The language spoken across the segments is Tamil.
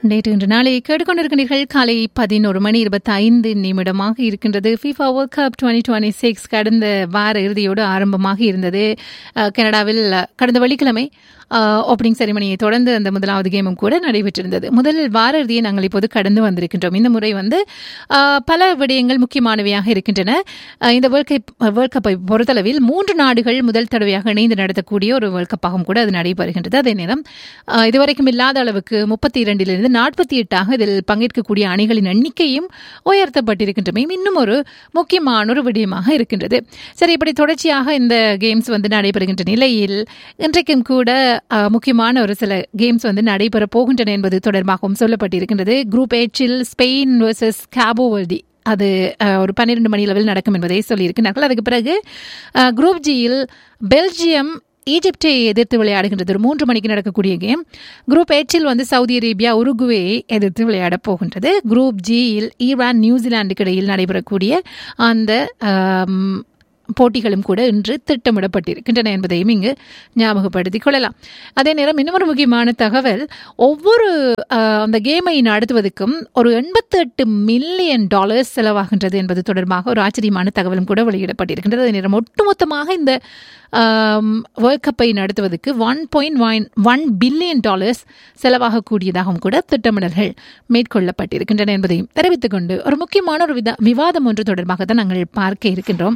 நேற்று இன்று நாளை கேட்டுக்கொண்டிருக்கிறீர்கள் காலை பதினோரு மணி இருபத்தி ஐந்து நிமிடமாக இருக்கின்றது FIFA world cup twenty twenty six கடந்த வார இறுதியோடு ஆரம்பமாக இருந்தது அஹ், கனடாவில் அஹ், கடந்த வெள்ளிக்கிழமை ஓப்பனிங் செரிமனியை தொடர்ந்து அந்த முதலாவது கேமும் கூட நடைபெற்றிருந்தது முதல் வார இறுதியை நாங்கள் இப்போது கடந்து வந்திருக்கின்றோம் இந்த முறை வந்து அஹ், பல விடயங்கள் முக்கியமானவையாக இருக்கின்றன அஹ், இந்த வேர்ல்ட் கப் வேர்ல்ட் கப்பை பொறுத்தளவில் மூன்று நாடுகள் முதல் தடவையாக இணைந்து நடத்தக்கூடிய ஒரு வேர்ல்ட் கப்பாகவும் கூட அது நடைபெறுகின்றது அதே நேரம் அஹ், இதுவரைக்கும் இல்லாத அளவுக்கு முப்பத்தி இரண்டிலிருந்து நாற்பத்தி எட்டாக இதில் பங்கேற்கக்கூடிய அணிகளின் எண்ணிக்கையும் உயர்த்தப்பட்டிருக்கின்றமையும் இன்னும் ஒரு முக்கியமான ஒரு விடயமாக இருக்கின்றது சரி இப்படி தொடர்ச்சியாக இந்த கேம்ஸ் வந்து நடைபெறுகின்ற நிலையில் இன்றைக்கும் கூட அஹ், முக்கியமான ஒரு சில கேம்ஸ் வந்து நடைபெற போகின்றன என்பது தொடர்பாகவும் சொல்லப்பட்டிருக்கின்றது குரூப் ஏச்சில் ஸ்பெயின் வர்சஸ் கேபோவர்டி அது அஹ், ஒரு பன்னிரண்டு மணி அளவில் நடக்கும் என்பதை சொல்லியிருக்கிறார்கள் அதுக்கு பிறகு அஹ், குரூப் ஜியில் பெல்ஜியம் ஈஜிப்டை எதிர்த்து விளையாடுகின்றது ஒரு மூன்று மணிக்கு நடக்கக்கூடிய கேம் குரூப் எச்சில் வந்து சவுதி அரேபியா உருகுவே எதிர்த்து விளையாடப் போகின்றது குரூப் ஜியில் ஈரான் நியூசிலாந்துக்கு இடையில் நடைபெறக்கூடிய அந்த ஆம், போட்டிகளும் கூட இன்று திட்டமிடப்பட்டிருக்கின்றன என்பதையும் இங்கு ஞாபகப்படுத்திக் கொள்ளலாம் அதே நேரம் இன்னொரு முக்கியமான தகவல் ஒவ்வொரு ஆஹ், அந்த கேமை நடத்துவதற்கும் ஒரு எண்பத்தி எட்டு மில்லியன் டாலர்ஸ் செலவாகின்றது என்பது தொடர்பாக ஒரு ஆச்சரியமான தகவலும் கூட வெளியிடப்பட்டிருக்கின்றது அதே நேரம் ஒட்டுமொத்தமாக இந்த வேர்ல்ட் கப்பை நடத்துவதற்கு one point one one billion dollars செலவாகக்கூடியதாகவும் கூட திட்டமிடல்கள் மேற்கொள்ளப்பட்டிருக்கின்றன என்பதையும் தெரிவித்துக் கொண்டு ஒரு முக்கியமான ஒரு விதா விவாதம் ஒன்று தொடர்பாக தான் நாங்கள் பார்க்க இருக்கின்றோம்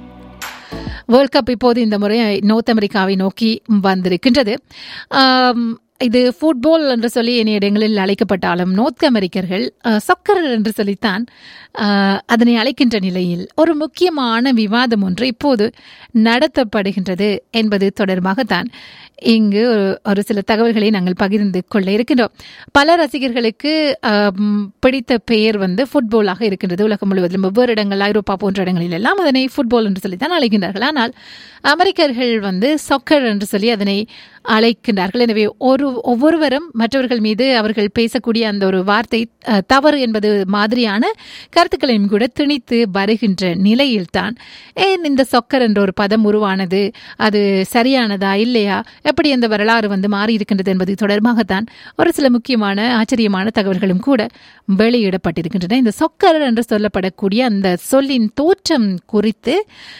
வேர்ல்ட் கப் இப்போது இந்த முறை நோர்த் அமெரிக்காவை நோக்கி வந்திருக்கின்றது ஆம், இது ஃபுட்பால் என்று சொல்லி இனிய இடங்களில் அழைக்கப்பட்டாலும் நோர்த் அமெரிக்கர்கள் சொக்கர் என்று சொல்லித்தான் அஹ், அதனை அழைக்கின்ற நிலையில் ஒரு முக்கியமான விவாதம் ஒன்று இப்போது நடத்தப்படுகின்றது என்பது தொடர்பாகத்தான் இங்கு ஒரு- ஒரு சில தகவல்களை நாங்கள் பகிர்ந்து கொள்ள இருக்கின்றோம் பல ரசிகர்களுக்கு ஆம், பிடித்த பெயர் வந்து ஃபுட்பாலாக இருக்கின்றது உலகம் முழுவதிலும் வெவ்வேறு இடங்கள் ஐரோப்பா போன்ற இடங்களில் எல்லாம் அதனை ஃபுட்பால் என்று சொல்லித்தான் அழைக்கின்றார்கள் ஆனால் அமெரிக்கர்கள் வந்து சொக்கர் என்று சொல்லி அதனை அழைக்கின்றார்கள் எனவே ஒரு ஒவ்வொருவரும் மற்றவர்கள் மீது அவர்கள் பேசக்கூடிய அந்த ஒரு வார்த்தை அஹ், தவறு என்பது மாதிரியான கருத்துக்களையும் கூட திணித்து வருகின்ற நிலையில்தான் ஏன் இந்த சொக்கர் என்ற ஒரு பதம் உருவானது அது சரியானதா இல்லையா எப்படி அந்த வரலாறு வந்து மாறி இருக்கின்றது என்பது தொடர்பாகத்தான் ஒரு சில முக்கியமான ஆச்சரியமான தகவல்களும் கூட வெளியிடப்பட்டிருக்கின்றன இந்த சொக்கர் என்று சொல்லப்படக்கூடிய அந்த சொல்லின் தோற்றம் குறித்து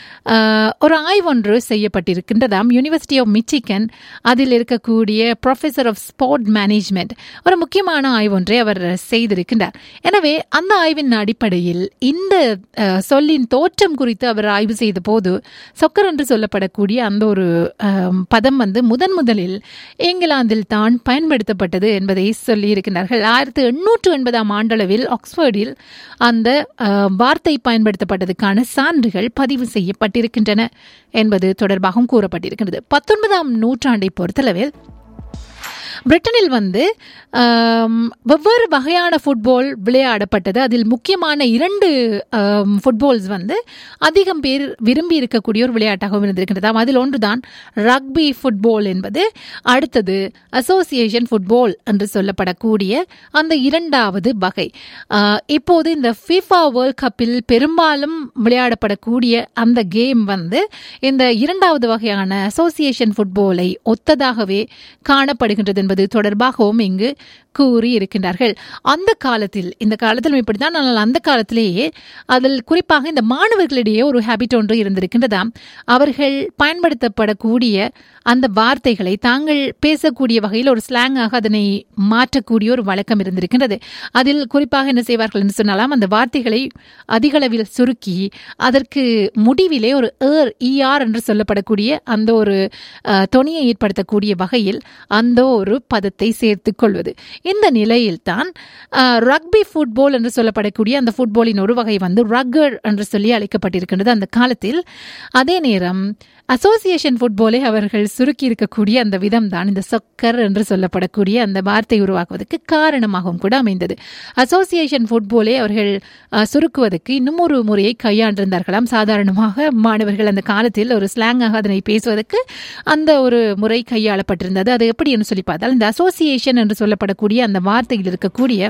ஆஹ், ஒரு ஆய்வொன்று செய்யப்பட்டிருக்கின்றதாம் யூனிவர்சிட்டி ஆஃப் மிச்சிகன் அதில் இருக்கக்கூடிய ப்ரொஃபஸர் ஆஃப் ஸ்போர்ட் மேனேஜ்மெண்ட் ஒரு முக்கியமான ஆய்வொன்றை அவர் செய்திருக்கின்றார் எனவே அந்த ஆய்வின் அடிப்படையில் இந்த ஆஹ், சொல்லின் தோற்றம் குறித்து அவர் ஆய்வு செய்த போது சொக்கர் என்று சொல்லப்படக்கூடிய அந்த ஒரு ஆம், பதம் வந்து முதன் முதலில் இங்கிலாந்தில் தான் பயன்படுத்தப்பட்டது என்பதை சொல்லியிருக்கிறார்கள் ஆயிரத்தி எண்ணூற்று எண்பதாம் ஆண்டளவில் ஆக்ஸ்போர்டில் அந்த ஆஹ், வார்த்தை பயன்படுத்தப்பட்டதுக்கான சான்றுகள் பதிவு செய்யப்பட்டிருக்கின்றன என்பது தொடர்பாகவும் கூறப்பட்டிருக்கிறது பத்தொன்பதாம் நூற்றாண்டை பொறுத்தளவில் பிரிட்டனில் வந்து ஆம், வெவ்வேறு வகையான ஃபுட்பால் விளையாடப்பட்டது அதில் முக்கியமான இரண்டு ஆம், ஃபுட்பால்ஸ் வந்து அதிகம் பேர் விரும்பி இருக்கக்கூடிய ஒரு விளையாட்டாகவும் இருந்திருக்கின்றது அதில் ஒன்றுதான் ரக்பி ஃபுட்பால் என்பது அடுத்தது அசோசியேஷன் ஃபுட்பால் என்று சொல்லப்படக்கூடிய அந்த இரண்டாவது வகை ஆ, இப்போது இந்த ஃபிஃபா வேர்ல்ட் கப்பில் பெரும்பாலும் விளையாடப்படக்கூடிய அந்த கேம் வந்து இந்த இரண்டாவது வகையான அசோசியேஷன் ஃபுட்பாலை ஒத்ததாகவே காணப்படுகின்றது என்பது தொடர்பாகவும் இங்கு கூறி இருக்கின்றார்கள் அந்த காலத்தில் இந்த காலத்தில் இப்படித்தான் ஆனால் அந்த காலத்திலேயே அதில் குறிப்பாக இந்த மாணவர்களிடையே ஒரு ஹேபிட் ஒன்று இருந்திருக்கின்றதாம் அவர்கள் பயன்படுத்தப்படக்கூடிய அந்த வார்த்தைகளை தாங்கள் பேசக்கூடிய வகையில் ஒரு ஸ்லாங்காக அதனை மாற்றக்கூடிய ஒரு வழக்கம் இருந்திருக்கின்றது அதில் குறிப்பாக என்ன செய்வார்கள் என்று சொன்னாலாம் அந்த வார்த்தைகளை அதிகளவில் சுருக்கி அதற்கு முடிவிலே ஒரு ஏர் இஆர் என்று சொல்லப்படக்கூடிய அந்த ஒரு அஹ், தொனியை ஏற்படுத்தக்கூடிய வகையில் அந்த ஒரு பதத்தை சேர்த்துக் கொள்வது இந்த நிலையில்தான் ரக்பி ஃபுட்பால் என்று சொல்லப்படக்கூடிய அந்த ஃபுட்பாலின் ஒரு வகை வந்து ரக்கர் என்று சொல்லி அழைக்கப்பட்டிருக்கின்றது அந்த காலத்தில் அதே நேரம் அசோசியேஷன் ஃபுட்பாலை அவர்கள் சுருக்கி இருக்கக்கூடிய அந்த விதம் தான் இந்த சொக்கர் என்று சொல்லப்படக்கூடிய அந்த வார்த்தை உருவாக்குவதற்கு காரணமாகவும் கூட அமைந்தது அசோசியேஷன் ஃபுட்பாலை அவர்கள் அஹ், சுருக்குவதற்கு இன்னும் ஒரு முறையை கையாண்டிருந்தார்களாம் சாதாரணமாக மாணவர்கள் அந்த காலத்தில் ஒரு ஸ்லாங்காக அதனை பேசுவதற்கு அந்த ஒரு முறை கையாளப்பட்டிருந்தது அது எப்படி என்று சொல்லி பார்த்தால் இந்த அசோசியேஷன் என்று சொல்லப்படக்கூடிய அந்த வார்த்தையில் இருக்கக்கூடிய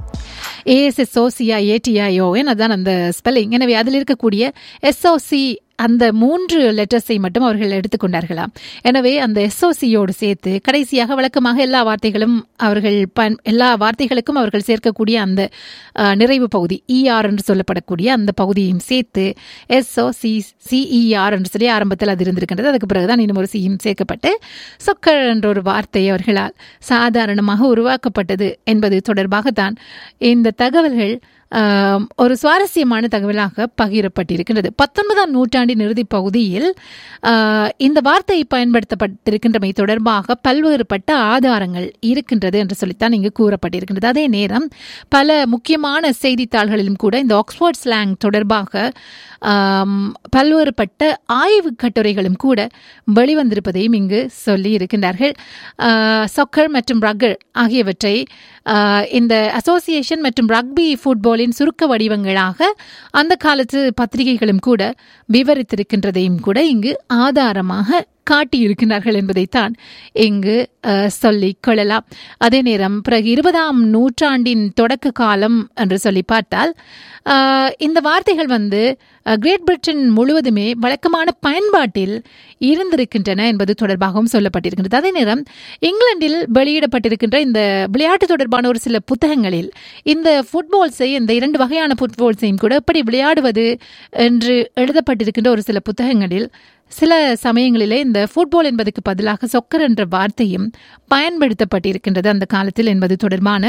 ஏஎஸ்எஸ்ஓசியா ஏடிஐஓஎன் அதான் அந்த ஸ்பெல்லிங் எனவே அதில் இருக்கக்கூடிய எஸ்ஓசி அந்த மூன்று லெட்டர்ஸை மட்டும் அவர்கள் எடுத்துக்கொண்டார்களாம் எனவே அந்த எஸ்ஓசியோடு சேர்த்து கடைசியாக வழக்கமாக எல்லா வார்த்தைகளும் அவர்கள் பன் எல்லா வார்த்தைகளுக்கும் அவர்கள் சேர்க்கக்கூடிய அந்த அஹ், நிறைவு பகுதி இஆர் என்று சொல்லப்படக்கூடிய அந்த பகுதியையும் சேர்த்து எஸ்ஓ சி சிஇஆர் என்று சொல்லி ஆரம்பத்தில் அது இருந்திருக்கின்றது அதுக்கு பிறகுதான் இன்னும் ஒரு சியும் சேர்க்கப்பட்டு சொக்கர் என்ற ஒரு வார்த்தை அவர்களால் சாதாரணமாக உருவாக்கப்பட்டது என்பது தொடர்பாகத்தான் இந்த தகவல்கள் ஆம், ஒரு சுவாரஸ்யமான தகவலாக பகிரப்பட்டிருக்கின்றது பத்தொன்பதாம் நூற்றாண்டின் இறுதிப் பகுதியில் ஆ, இந்த வார்த்தை பயன்படுத்தப்பட்டிருக்கின்றமை தொடர்பாக பல்வேறுபட்ட ஆதாரங்கள் இருக்கின்றது என்று சொல்லித்தான் இங்கு கூறப்பட்டிருக்கின்றது அதே நேரம் பல முக்கியமான செய்தித்தாள்களிலும் கூட இந்த ஆக்ஸ்போர்ட் ஸ்லாங் தொடர்பாக ஆம், பல்வேறுபட்ட ஆய்வு கட்டுரைகளும் கூட வெளிவந்திருப்பதையும் இங்கு சொல்லி இருக்கின்றார்கள் சொக்கர் மற்றும் ரக்கர் ஆகியவற்றை ஆ, இந்த அசோசியேஷன் மற்றும் ரக்பி ஃபுட்பாலின் சுருக்க வடிவங்களாக அந்த காலத்து பத்திரிகைகளும் கூட விவரித்திருக்கின்றதையும் கூட இங்கு ஆதாரமாக காட்டியிருக்கிறார்கள் என்பதைத்தான் இங்கு அஹ், சொல்லிக் கொள்ளலாம் அதே நேரம் பிறகு இருபதாம் நூற்றாண்டின் தொடக்க காலம் என்று சொல்லி பார்த்தால் அஹ், இந்த வார்த்தைகள் வந்து அஹ், கிரேட் பிரிட்டன் முழுவதுமே வழக்கமான பயன்பாட்டில் இருந்திருக்கின்றன என்பது தொடர்பாகவும் சொல்லப்பட்டிருக்கின்றது அதே நேரம் இங்கிலாந்தில் வெளியிடப்பட்டிருக்கின்ற இந்த விளையாட்டு தொடர்பான ஒரு சில புத்தகங்களில் இந்த ஃபுட்பால்ஸை இந்த இரண்டு வகையான ஃபுட்பால்ஸையும் கூட எப்படி விளையாடுவது என்று எழுதப்பட்டிருக்கின்ற ஒரு சில புத்தகங்களில் சில சமயங்களிலே இந்த ஃபுட்பால் என்பதற்கு பதிலாக சொக்கர் என்ற வார்த்தையும் பயன்படுத்தப்பட்டிருக்கின்றது அந்த காலத்தில் என்பது தொடர்பான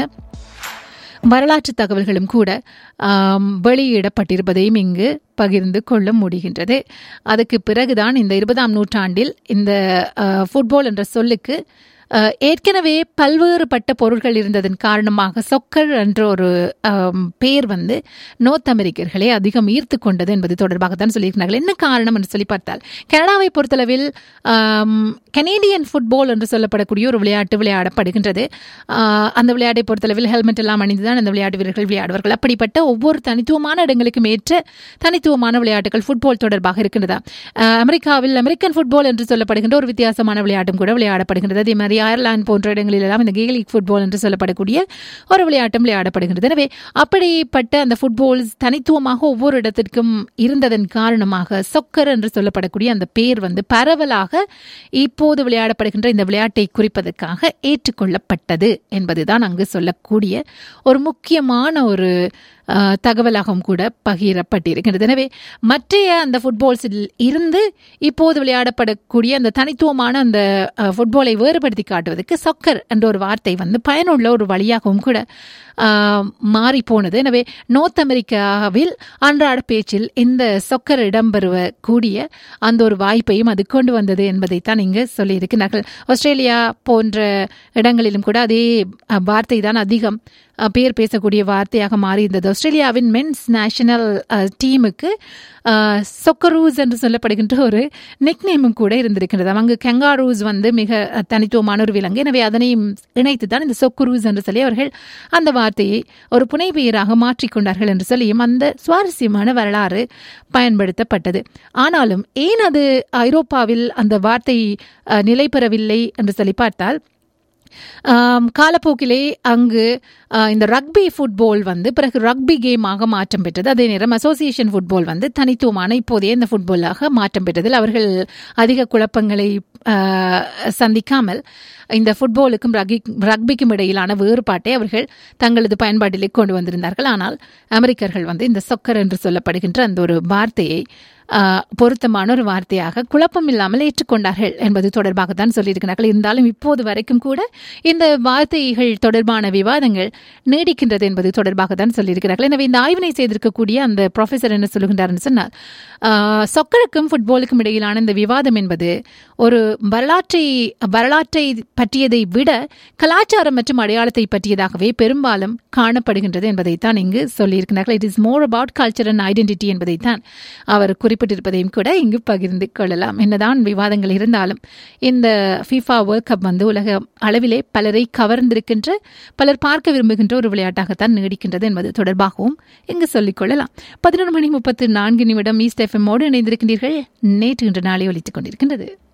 வரலாற்று தகவல்களும் கூட ஆம், வெளியிடப்பட்டிருப்பதையும் இங்கு பகிர்ந்து கொள்ள முடிகின்றது அதுக்கு பிறகுதான் இந்த இருபதாம் நூற்றாண்டில் இந்த அஹ், ஃபுட்பால் என்ற சொல்லுக்கு அஹ், ஏற்கனவே பல்வேறுபட்ட பொருட்கள் இருந்ததன் காரணமாக சொக்கர் என்ற ஒரு ஆம், பேர் வந்து நோர்த் அமெரிக்கர்களை அதிகம் ஈர்த்து கொண்டது என்பது தொடர்பாக தான் சொல்லியிருக்கிறார்கள் என்ன காரணம் என்று சொல்லி பார்த்தால் கனடாவை பொறுத்தளவில் ஆம், கனேடியன் ஃபுட்பால் என்று சொல்லப்படக்கூடிய ஒரு விளையாட்டு விளையாடப்படுகின்றது ஆஹ், அந்த விளையாட்டை பொறுத்தளவில் ஹெல்மெட் எல்லாம் அணிந்துதான் அந்த விளையாட்டு வீரர்கள் விளையாடுவார்கள் அப்படிப்பட்ட ஒவ்வொரு தனித்துவமான இடங்களுக்கும் ஏற்ற தனித்துவமான விளையாட்டுகள் ஃபுட்பால் தொடர்பாக இருக்கின்றதா ஆஹ், அமெரிக்காவில் அமெரிக்கன் ஃபுட்பால் என்று சொல்லப்படுகின்ற ஒரு வித்தியாசமான விளையாட்டும் கூட விளையாடப்படுகின்றது அதே மாதிரி அயர்லாந்து போன்ற இடங்களில் எல்லாம் இந்த கேலிக் ஃபுட்பால் என்று சொல்லப்படக்கூடிய ஒரு விளையாட்டும் விளையாடப்படுகின்றது எனவே அப்படிப்பட்ட அந்த ஃபுட்பால்ஸ் தனித்துவமாக ஒவ்வொரு இடத்திற்கும் இருந்ததன் காரணமாக சொக்கர் என்று சொல்லப்படக்கூடிய அந்த பேர் வந்து பரவலாக இப்போது விளையாடப்படுகின்ற இந்த விளையாட்டை குறிப்பதற்காக ஏற்றுக்கொள்ளப்பட்டது என்பதுதான் அங்கு சொல்லக்கூடிய ஒரு முக்கியமான ஒரு அஹ், தகவலாகவும் கூட பகிரப்பட்டிருக்கின்றது எனவே மற்றைய அந்த ஃபுட்பால்ஸில் இருந்து இப்போது விளையாடப்படக்கூடிய அந்த தனித்துவமான அந்த அஹ், ஃபுட்பாலை வேறுபடுத்தி காட்டுவதற்கு சொக்கர் என்ற ஒரு வார்த்தை வந்து பயனுள்ள ஒரு வழியாகவும் கூட மாறி போனது எனவே நோர்த் அமெரிக்காவில் அன்றாட பேச்சில் இந்த சொக்கர் இடம்பெறுவ கூடிய அந்த ஒரு வாய்ப்பையும் அது கொண்டு வந்தது என்பதைத்தான் இங்கு சொல்லியிருக்கிறார்கள் ஆஸ்திரேலியா போன்ற இடங்களிலும் கூட அதே அஹ், வார்த்தை தான் அதிகம் அஹ், பேர் பேசக்கூடிய வார்த்தையாக மாறி இருந்தது ஆஸ்திரேலியாவின் மென்ஸ் நேஷனல் டீமுக்கு சொக்கரூஸ் என்று சொல்லப்படுகின்ற ஒரு நிக்நேமும் கூட இருந்திருக்கின்றது அங்கு கெங்காரூஸ் வந்து மிக அஹ், தனித்துவமான ஒரு விலங்கு எனவே அதனையும் இணைத்து தான் இந்த சொக்குரூஸ் என்று சொல்லி அவர்கள் அந்த வார்த்தையை ஒரு புனை பெயராக மாற்றிக்கொண்டார்கள் என்று சொல்லியும் அந்த சுவாரஸ்யமான வரலாறு பயன்படுத்தப்பட்டது ஆனாலும் ஏன் அது ஐரோப்பாவில் அந்த வார்த்தை அஹ், நிலை பெறவில்லை என்று சொல்லி பார்த்தால் ஆம், காலப்போக்கிலே அங்கு ஆ, இந்த ரக்பி ஃபுட்பால் வந்து பிறகு ரக்பி கேமாக மாற்றம் பெற்றது அதே நேரம் அசோசியேஷன் ஃபுட்பால் வந்து தனித்துவமான இப்போதைய இந்த ஃபுட்பாலாக மாற்றம் பெற்றதில் அவர்கள் அதிக குழப்பங்களை ஆ, சந்திக்காமல் இந்த ஃபுட்பாலுக்கும் ரகி ரக்பிக்கும் இடையிலான வேறுபாட்டை அவர்கள் தங்களது பயன்பாட்டிலே கொண்டு வந்திருந்தார்கள் ஆனால் அமெரிக்கர்கள் வந்து இந்த சொக்கர் என்று சொல்லப்படுகின்ற அந்த ஒரு வார்த்தையை ஆ, பொருத்தமான ஒரு வார்த்தையாக குழப்பம் இல்லாமல் ஏற்றுக்கொண்டார்கள் என்பது தொடர்பாக தான் சொல்லியிருக்கிறார்கள் இருந்தாலும் இப்போது வரைக்கும் கூட இந்த வார்த்தைகள் தொடர்பான விவாதங்கள் நீடிக்கின்றது என்பது தொடர்பாக தான் சொல்லியிருக்கிறார்கள் எனவே இந்த ஆய்வினை செய்திருக்கக்கூடிய அந்த ப்ரொஃபசர் என்ன சொல்லுகின்றார்னு சொன்னால் ஆ, சொக்கருக்கும் ஃபுட்பாலுக்கும் இடையிலான இந்த விவாதம் என்பது ஒரு வரலாற்றை வரலாற்றை பற்றியதை விட கலாச்சாரம் மற்றும் அடையாளத்தை பற்றியதாகவே பெரும்பாலும் காணப்படுகின்றது என்பதைத்தான் இங்கு சொல்லியிருக்கிறார்கள் it is more about culture and identity என்பதைத்தான் அவர் குறிப்பிட்டிருப்பதையும் கூட இங்கு பகிர்ந்து கொள்ளலாம் என்னதான் விவாதங்கள் இருந்தாலும் இந்த ஃபீஃபா வேர்ல்ட் கப் வந்து உலக அளவிலே பலரை கவர்ந்திருக்கின்ற பலர் பார்க்க விரும்புகின்ற ஒரு விளையாட்டாகத்தான் நீடிக்கின்றது என்பது தொடர்பாகவும் இங்கு சொல்லிக் கொள்ளலாம் பதினொரு மணி முப்பத்து நான்கு நிமிடம் ஈஸ்ட் எஃப்எம்மோடு இணைந்திருக்கின்றீர்கள் நேற்று இன்று நாளை ஒலித்துக் கொண்டிருக்கின்றது